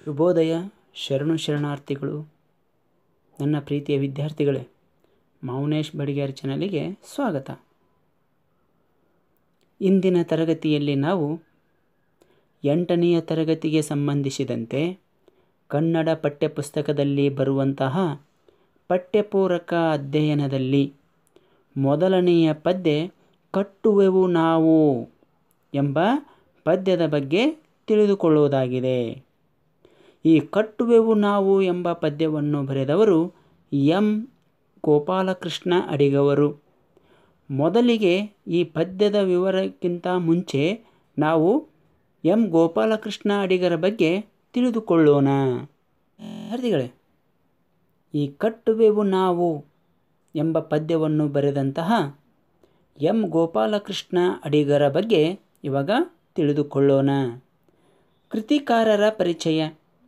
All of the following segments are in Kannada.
ಶುಭೋದಯ ಶರಣು ಶರಣಾರ್ಥಿಗಳು ನನ್ನ ಪ್ರೀತಿಯ ವಿದ್ಯಾರ್ಥಿಗಳೇ ಮೌನೇಶ್ ಬಡಿಗೇರ್ ಚಾನಲಿಗೆ ಸ್ವಾಗತ ಇಂದಿನ ತರಗತಿಯಲ್ಲಿ ನಾವು ಎಂಟನೆಯ ತರಗತಿಗೆ ಸಂಬಂಧಿಸಿದಂತೆ ಕನ್ನಡ ಪಠ್ಯಪುಸ್ತಕದಲ್ಲಿ ಬರುವಂತಹ ಪಠ್ಯಪೂರಕ ಅಧ್ಯಯನದಲ್ಲಿ ಮೊದಲನೆಯ ಪದ್ಯ ಕಟ್ಟುವೆವು ನಾವು ಎಂಬ ಪದ್ಯದ ಬಗ್ಗೆ ತಿಳಿದುಕೊಳ್ಳುವುದಾಗಿದೆ ಈ ಕಟ್ಟುವೆವು ನಾವು ಎಂಬ ಪದ್ಯವನ್ನು ಬರೆದವರು ಎಂ ಗೋಪಾಲಕೃಷ್ಣ ಅಡಿಗವರು ಮೊದಲಿಗೆ ಈ ಪದ್ಯದ ವಿವರಕ್ಕಿಂತ ಮುಂಚೆ ನಾವು ಎಂ ಗೋಪಾಲಕೃಷ್ಣ ಅಡಿಗರ ಬಗ್ಗೆ ತಿಳಿದುಕೊಳ್ಳೋಣ ವಿದ್ಯಾರ್ಥಿಗಳೇ ಈ ಕಟ್ಟುವೆವು ನಾವು ಎಂಬ ಪದ್ಯವನ್ನು ಬರೆದಂತಹ ಎಂ ಗೋಪಾಲಕೃಷ್ಣ ಅಡಿಗರ ಬಗ್ಗೆ ಇವಾಗ ತಿಳಿದುಕೊಳ್ಳೋಣ ಕೃತಿಕಾರರ ಪರಿಚಯ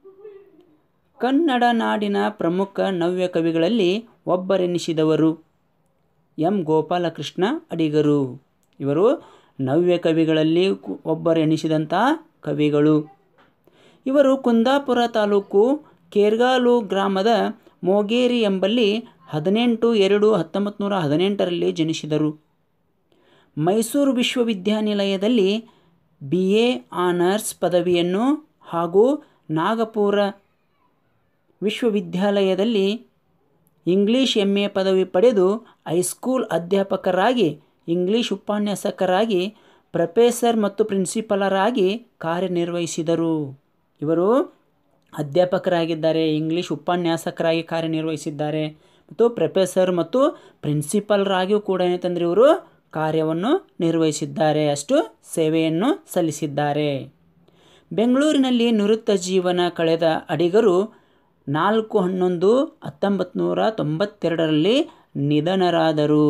ಕನ್ನಡ ನಾಡಿನ ಪ್ರಮುಖ ನವ್ಯ ಕವಿಗಳಲ್ಲಿ ಒಬ್ಬರೆನಿಸಿದವರು ಎಂ ಗೋಪಾಲಕೃಷ್ಣ ಅಡಿಗರು ಇವರು ನವ್ಯ ಕವಿಗಳಲ್ಲಿ ಒಬ್ಬರೆನಿಸಿದಂಥ ಕವಿಗಳು ಇವರು ಕುಂದಾಪುರ ತಾಲೂಕು ಕೇರ್ಗಾಲು ಗ್ರಾಮದ ಮೋಗೇರಿ ಎಂಬಲ್ಲಿ ಹದಿನೆಂಟು ಎರಡು ಹತ್ತೊಂಬತ್ತು ನೂರ ಹದಿನೆಂಟರಲ್ಲಿ ಜನಿಸಿದರು ಮೈಸೂರು ವಿಶ್ವವಿದ್ಯಾನಿಲಯದಲ್ಲಿ ಬಿ ಎ ಆನರ್ಸ್ ಪದವಿಯನ್ನು ಹಾಗೂ ನಾಗಪುರ ವಿಶ್ವವಿದ್ಯಾಲಯದಲ್ಲಿ ಇಂಗ್ಲೀಷ್ ಎಮ್ ಎ ಪದವಿ ಪಡೆದು ಹೈಸ್ಕೂಲ್ ಅಧ್ಯಾಪಕರಾಗಿ ಇಂಗ್ಲೀಷ್ ಉಪನ್ಯಾಸಕರಾಗಿ ಪ್ರೊಫೆಸರ್ ಮತ್ತು ಪ್ರಿನ್ಸಿಪಲರಾಗಿ ಕಾರ್ಯನಿರ್ವಹಿಸಿದರು ಇವರು ಅಧ್ಯಾಪಕರಾಗಿದ್ದಾರೆ ಇಂಗ್ಲೀಷ್ ಉಪನ್ಯಾಸಕರಾಗಿ ಕಾರ್ಯನಿರ್ವಹಿಸಿದ್ದಾರೆ ಮತ್ತು ಪ್ರೊಫೆಸರ್ ಮತ್ತು ಪ್ರಿನ್ಸಿಪಲ್ರಾಗಿಯೂ ಕೂಡ ಏನಂತಂದರೆ ಇವರು ಕಾರ್ಯವನ್ನು ನಿರ್ವಹಿಸಿದ್ದಾರೆ ಅಷ್ಟು ಸೇವೆಯನ್ನು ಸಲ್ಲಿಸಿದ್ದಾರೆ ಬೆಂಗಳೂರಿನಲ್ಲಿ ನಿವೃತ್ತ ಜೀವನ ಕಳೆದ ಅಡಿಗರು ನಾಲ್ಕು ಹನ್ನೊಂದು ಹತ್ತೊಂಬತ್ತು ನೂರ ತೊಂಬತ್ತೆರಡರಲ್ಲಿ ನಿಧನರಾದರು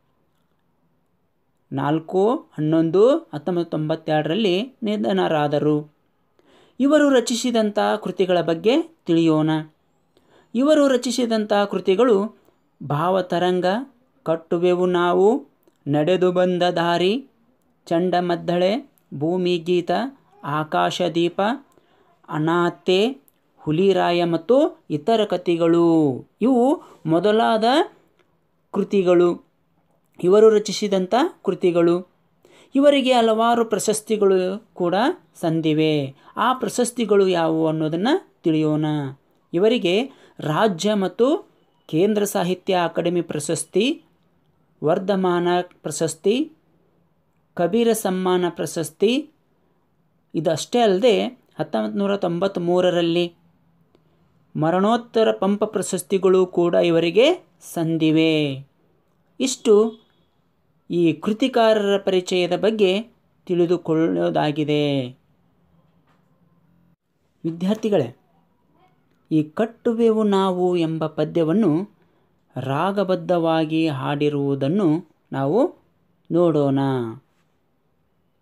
ನಾಲ್ಕು ಹನ್ನೊಂದು ಹತ್ತೊಂಬತ್ತು ತೊಂಬತ್ತೆರಡರಲ್ಲಿ ನಿಧನರಾದರು ಇವರು ರಚಿಸಿದಂಥ ಕೃತಿಗಳ ಬಗ್ಗೆ ತಿಳಿಯೋಣ ಇವರು ರಚಿಸಿದಂಥ ಕೃತಿಗಳು ಭಾವತರಂಗ ಕಟ್ಟುವೆವು ನಾವು ನಡೆದು ಬಂದ ದಾರಿ ಚಂಡಮದ್ದಳೆ ಭೂಮಿ ಗೀತ ಆಕಾಶದೀಪ ಅನಾಥೆ ಹುಲಿರಾಯ ಮತ್ತು ಇತರ ಕಥೆಗಳು ಇವು ಮೊದಲಾದ ಕೃತಿಗಳು ಇವರು ರಚಿಸಿದಂಥ ಕೃತಿಗಳು ಇವರಿಗೆ ಹಲವಾರು ಪ್ರಶಸ್ತಿಗಳು ಕೂಡ ಸಂದಿವೆ ಆ ಪ್ರಶಸ್ತಿಗಳು ಯಾವುವು ಅನ್ನೋದನ್ನು ತಿಳಿಯೋಣ ಇವರಿಗೆ ರಾಜ್ಯ ಮತ್ತು ಕೇಂದ್ರ ಸಾಹಿತ್ಯ ಅಕಾಡೆಮಿ ಪ್ರಶಸ್ತಿ ವರ್ಧಮಾನ ಪ್ರಶಸ್ತಿ ಕಬೀರ ಸಮ್ಮಾನ ಪ್ರಶಸ್ತಿ ಇದಷ್ಟೇ ಅಲ್ಲದೆ ಹತ್ತೊಂಬತ್ತು ನೂರ ತೊಂಬತ್ತ್ಮೂರರಲ್ಲಿ ಮರಣೋತ್ತರ ಪಂಪ ಪ್ರಶಸ್ತಿಗಳು ಕೂಡ ಇವರಿಗೆ ಸಂದಿವೆ ಇಷ್ಟು ಈ ಕೃತಿಕಾರರ ಪರಿಚಯದ ಬಗ್ಗೆ ತಿಳಿದುಕೊಳ್ಳೋದಾಗಿದೆ ವಿದ್ಯಾರ್ಥಿಗಳೇ ಈ ಕಟ್ಟುವೆವು ನಾವು ಎಂಬ ಪದ್ಯವನ್ನು ರಾಗಬದ್ಧವಾಗಿ ಹಾಡಿರುವುದನ್ನು ನಾವು ನೋಡೋಣ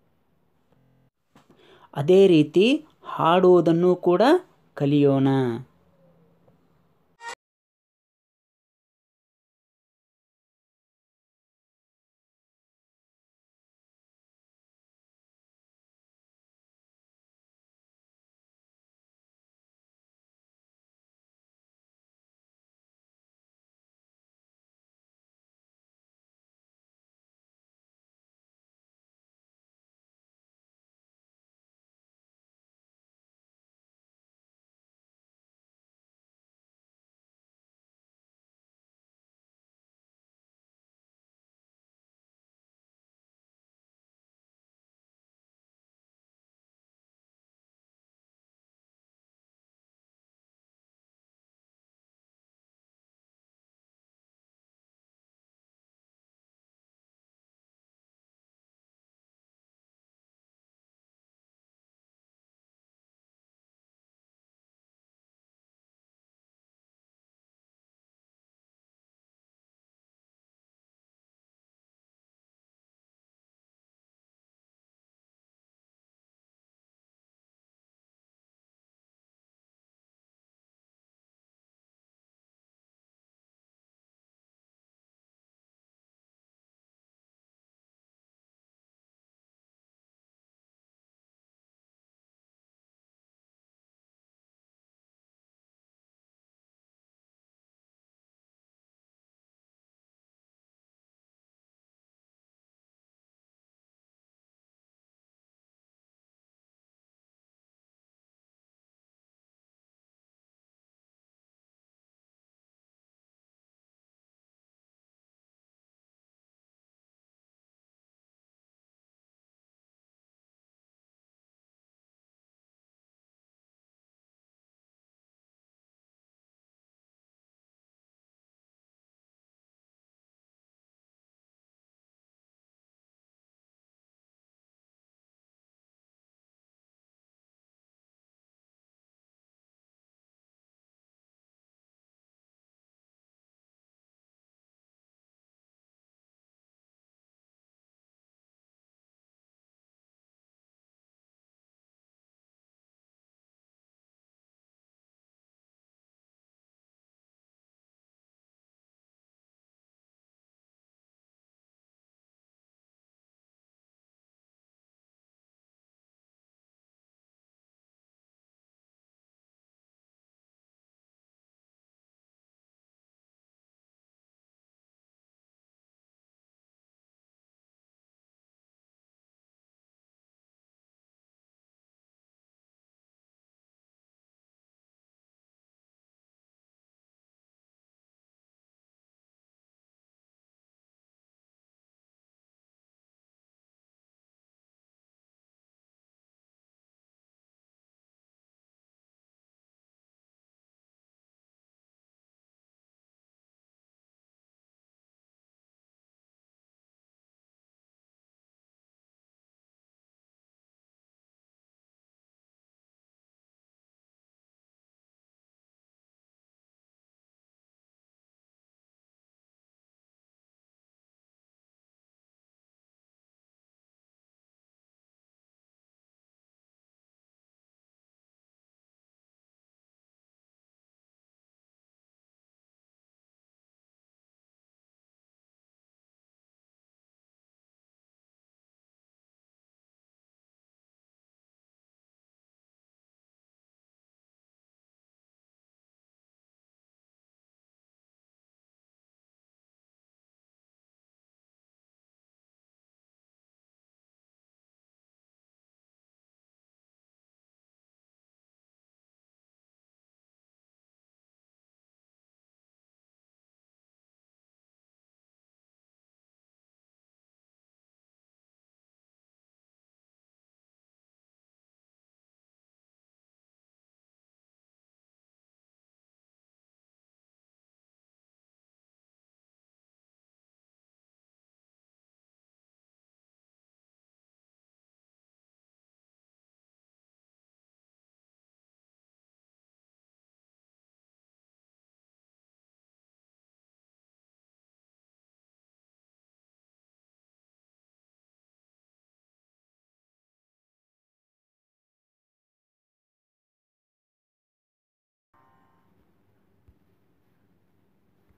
ಅದೇ ರೀತಿ ಹಾಡುವುದನ್ನು ಕೂಡ ಕಲಿಯೋಣ